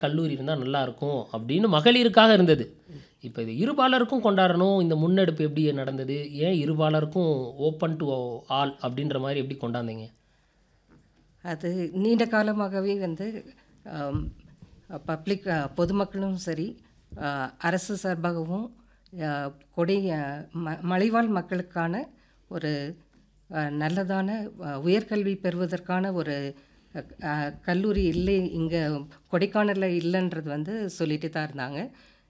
கல்லூரி இருந்தால் நல்லா இருக்கும் அப்படின்னு மகளிருக்காக இருந்தது இப்போ இது இருபாலருக்கும் கொண்டாடணும் இந்த முன்னெடுப்பு எப்படி நடந்தது ஏன் இருபாலருக்கும் ஓப்பன் டு ஆல் அப்படின்ற மாதிரி எப்படி கொண்டாந்தீங்க அது நீண்ட காலமாகவே வந்து பப்ளிக் பொதுமக்களும் சரி அஹ், அரசு சார்பாகவும் அஹ், கொடை அஹ், ம மலைவாழ் மக்களுக்கான ஒரு அஹ், நல்லதான அஹ், உயர்கல்வி பெறுவதற்கான ஒரு அஹ், கல்லூரி இல்லை இங்கே கொடைக்கானலில் இல்லைன்றது வந்து சொல்லிட்டு தான் இருந்தாங்க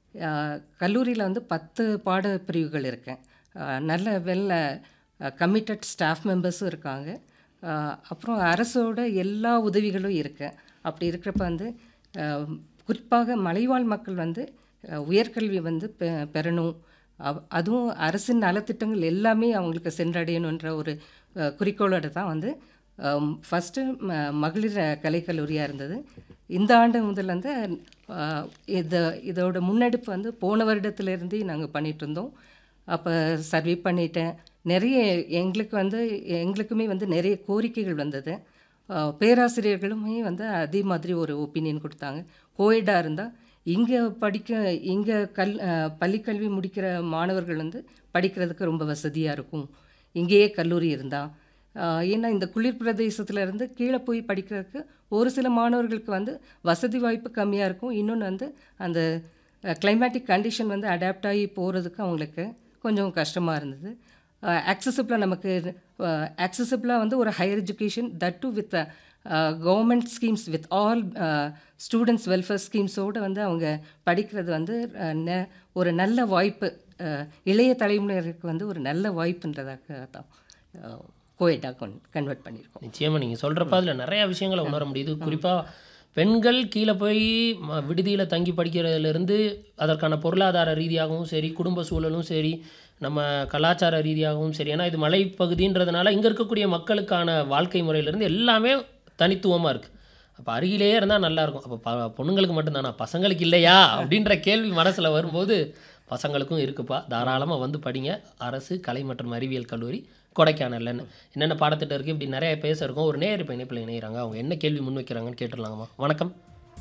கல்லூரியில் வந்து பத்து பாட பிரிவுகள் இருக்கேன் அஹ், நல்ல வெல் கமிட்டட் ஸ்டாஃப் மெம்பர்ஸும் இருக்காங்க அஹ், அப்புறம் அரசோட எல்லா உதவிகளும் இருக்கு அப்படி இருக்கிறப்ப வந்து அஹ், குறிப்பாக மலைவாழ் மக்கள் வந்து அஹ், உயர்கல்வி வந்து பெ பெறணும் அவ்- அதுவும் அரசின் நலத்திட்டங்கள் எல்லாமே அவங்களுக்கு சென்றடையணுன்ற ஒரு அஹ், குறிக்கோளோட தான் வந்து ஃபஸ்ட்டு மகளிர் கலைக்கல்லூரியாக இருந்தது இந்த ஆண்டு முதல் வந்து அஹ், இது இதோட முன்னெடுப்பு வந்து போன வருடத்துலேருந்தே நாங்கள் பண்ணிட்டு இருந்தோம் அப்போ சர்வே பண்ணிட்டேன் நிறைய எங்களுக்கு வந்து எங்களுக்குமே வந்து நிறைய கோரிக்கைகள் வந்தது அஹ் பேராசிரியர்களுமே வந்து அதே மாதிரி ஒரு ஒப்பீனியன் கொடுத்தாங்க கோயடாக இருந்தால் இங்கே படிக்க இங்கே கல் அஹ் பள்ளிக்கல்வி முடிக்கிற மாணவர்கள் வந்து படிக்கிறதுக்கு ரொம்ப வசதியாக இருக்கும் இங்கேயே கல்லூரி இருந்தால் ஏன்னா இந்த குளிர் பிரதேசத்துல இருந்து கீழே போய் படிக்கிறதுக்கு ஒரு சில மாணவர்களுக்கு வந்து வசதி வாய்ப்பு கம்மியாக இருக்கும் இன்னொன்று வந்து அந்த கிளைமேட்டிக் கண்டிஷன் வந்து அடாப்ட் ஆகி போகிறதுக்கு அவங்களுக்கு கொஞ்சம் கஷ்டமாக இருந்தது accessible-ஆ நமக்கு accessible-ஆ வந்து ஒரு higher education that too with government schemes with all students welfare ஸ்கீம்ஸோடு வந்து அவங்க படிக்கிறது வந்து அஹ், நெ- ஒரு நல்ல வாய்ப்பு அஹ், இளைய தலைமுறையினருக்கு வந்து ஒரு நல்ல வாய்ப்புன்றதாக தான் கோயட்டாக கொன் கன்வெர்ட் பண்ணியிருக்கோம் நிச்சயமாக நீங்கள் சொல்கிறப்ப அதில் நிறையா விஷயங்களை உணர முடியுது குறிப்பாக பெண்கள் கீழே போய் ம விடுதியில் தங்கி படிக்கிறதுலேருந்து அதற்கான பொருளாதார ரீதியாகவும் சரி குடும்ப சூழலும் சரி நம்ம கலாச்சார ரீதியாகவும் சரி ஏன்னா இது மலைப்பகுதின்றதுனால இங்கே இருக்கக்கூடிய மக்களுக்கான வாழ்க்கை முறையிலேருந்து எல்லாமே தனித்துவமாக இருக்குது அப்போ அருகிலேயே இருந்தால் நல்லாயிருக்கும் அப்போ ப பொண்ணுங்களுக்கு மட்டும்தானா பசங்களுக்கு இல்லையா அப்படின்ற கேள்வி மனசில் வரும்போது பசங்களுக்கும் இருக்குப்பா தாராளமாக வந்து படிங்க அரசு கலை மற்றும் அறிவியல் கல்லூரி கொடைக்கானல்லன்னு என்னென்ன பாடத்திட்டம் இருக்குது இப்படி நிறைய பேச இருக்கும் ஒரு நேர் இப்போ இணைப்பில் இணைகிறாங்க அவங்க என்ன கேள்வி முன் வைக்கிறாங்கன்னு கேட்டுடலாங்கம்மா வணக்கம்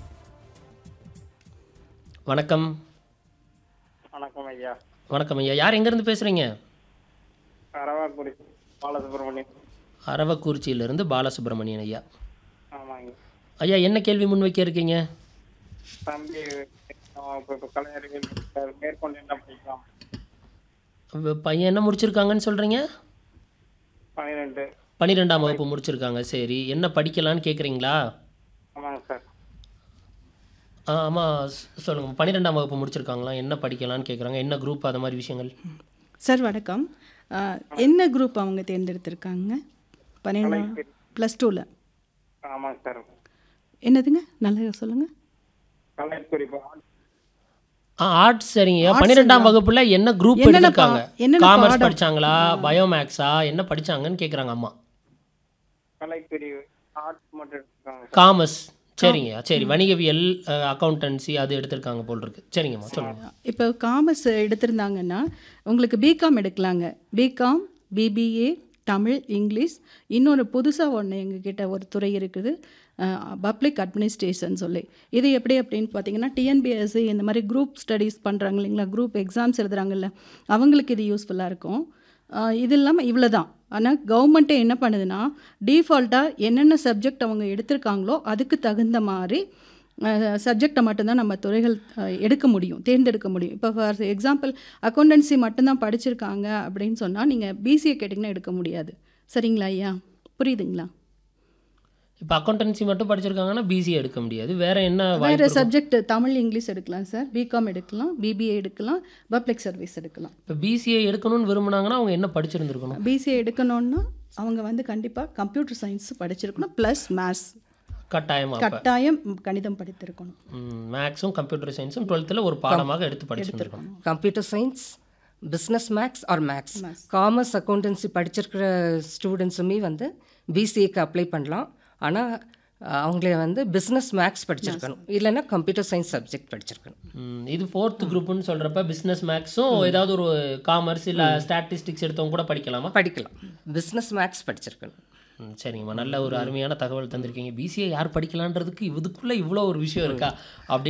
வணக்கம் வணக்கம் ஐயா வணக்கம் ஐயா யார் எங்கேருந்து பேசுகிறீங்க அரவாக்குடி பாலசுப்ரமணியம் அரவக்குறிச்சியிலேருந்து பாலசுப்ரமணியன் ஐயா ஆமாங்க ஐயா என்ன கேள்வி முன் வைக்க இருக்கீங்க தம்பி அவன் இப்போ இப்போ கலை அறிவியல் படிக்கிறாரு. மேற்கொண்டு என்ன படிக்கலாம் வ- பையன் என்ன முடிச்சிருக்காங்கன்னு சொல்கிறீங்க பன்னிரெண்டு பன்னிரெண்டாம் வகுப்பு முடிச்சிருக்காங்க சரி என்ன படிக்கலான்னு கேட்குறீங்களா ஆமாங்க சார் ஆ ஆமாம் சொல்லுங்கள் பன்னிரெண்டாம் வகுப்பு முடிச்சிருக்காங்களா என்ன படிக்கலான்னு கேட்குறாங்க என்ன குரூப் அது மாதிரி விஷயங்கள் சார் வணக்கம் ஆஹ், என்ன குரூப் அவங்க தேர்ந்தெடுத்திருக்காங்க பன்னெண்டு ப்ளஸ் டூவில் ஆமாங்க சார் என்னதுங்க நல்லா சொல்லுங்கள் கலைக்குறிப்பு ஆ ஆர்ட்ஸ் சரிங்க பன்னிரெண்டாம் வகுப்புல என்ன குரூப் என்னென்ன எடுத்திருக்காங்க பா- என்னென்ன காமர்ஸ் பாடம்? படிச்சாங்களா பயோமேக்ஸா என்ன படிச்சாங்கன்னு கேட்குறாங்க அம்மா கலைப்பிரிவு ஆர்ட்ஸ் மட்டும் எடுத்துருக்காங்க காமர்ஸ் சரிங்க சரி வணிகவியல் அக்கௌண்டன்சி அது எடுத்திருக்காங்க போல் இருக்கு சரிங்கம்மா சொல்லுங்க இப்போ காமர்ஸ் எடுத்திருந்தாங்கன்னா உங்களுக்கு பிகாம் எடுக்கலாங்க பிகாம் பிபிஏ தமிழ் இங்கிலீஷ் இன்னொரு புதுசாக ஒன்று எங்ககிட்ட ஒரு துறை இருக்குது பப்ளிக் அட்மினிஸ்ட்ரேஷன் சொல்லி இது எப்படி அப்படின்னு பார்த்தீங்கன்னா டிஎன்பிஎஸ்சி இந்த மாதிரி குரூப் ஸ்டடீஸ் பண்ணுறாங்க இல்லைங்களா குரூப் எக்ஸாம்ஸ் எழுதுறாங்கல்ல அவங்களுக்கு இது யூஸ்ஃபுல்லாக இருக்கும் ஆஹ் இது இல்லாமல் இவ்வளோ தான் ஆனால் கவர்மெண்ட்டே என்ன பண்ணுதுன்னா டீஃபால்ட்டாக என்னென்ன சப்ஜெக்ட் அவங்க எடுத்திருக்காங்களோ அதுக்கு தகுந்த மாதிரி சப்ஜெக்டை மட்டும்தான் நம்ம துறைகள் அஹ், எடுக்க முடியும் தேர்ந்தெடுக்க முடியும் இப்போ ஃபார் எக்ஸாம்பிள் அக்கௌண்டன்சி மட்டும்தான் படிச்சிருக்காங்க அப்படின்னு சொன்னால் நீங்கள் பிசிஏ கேட்டிங்கன்னா எடுக்க முடியாது சரிங்களா ஐயா புரியுதுங்களா இப்போ அக்கௌண்டன்சி மட்டும் படிச்சிருக்காங்கன்னா பிசி எடுக்க முடியாது வேற என்ன வேறு வாய்ப்பு இருக்கும்? சப்ஜெக்ட் தமிழ் இங்கிலீஷ் எடுக்கலாம் சார் பிகாம் எடுக்கலாம் பிபிஏ எடுக்கலாம் பப்ளிக் சர்வீஸ் எடுக்கலாம் இப்போ பிசிஏ எடுக்கணும்னு விரும்புனாங்கன்னா அவங்க என்ன படிச்சிருந்துருக்கணும் பிசிஏ எடுக்கணும்னா அவங்க வந்து கண்டிப்பாக கம்ப்யூட்டர் சயின்ஸ் படிச்சிருக்கணும் ப்ளஸ் மேத்ஸ் கட்டாயமா அப்போ கட்டாயம் கணிதம் படித்திருக்கணும் மேக்ஸும் கம்ப்யூட்டர் சயின்ஸும் டுவெல்த்தில் ஒரு பாடமாக எடுத்து படிச்சிருந்துருக்கணும் computer science business maths or maths commerce accountancy படிச்சிருக்கிற ஸ்டூடெண்ட்ஸுமே வந்து பிசிஏக்கு அப்ளை பண்ணலாம் ஆனால் அவங்கள வந்து பிஸ்னஸ் மேக்ஸ் படிச்சிருக்கணும் இல்லைன்னா கம்ப்யூட்டர் சயின்ஸ் சப்ஜெக்ட் படிச்சிருக்கணும் ம், இது ஃபோர்த் குரூப்னு சொல்கிறப்ப பிஸ்னஸ் மேக்ஸும் ஏதாவது ஒரு காமர்ஸ் இல்லை ஸ்டாட்டிஸ்டிக்ஸ் எடுத்தவங்க கூட படிக்கலாமா படிக்கலாம் பிஸ்னஸ் மேக்ஸ் படிச்சிருக்கணும் ம், சரிங்கம்மா நல்ல ஒரு அருமையான தகவல் தந்திருக்கீங்க பிசிஏ யார் படிக்கலான்றதுக்கு இதுக்குள்ளே இவ்வளோ ஒரு விஷயம் இருக்கா அப்படி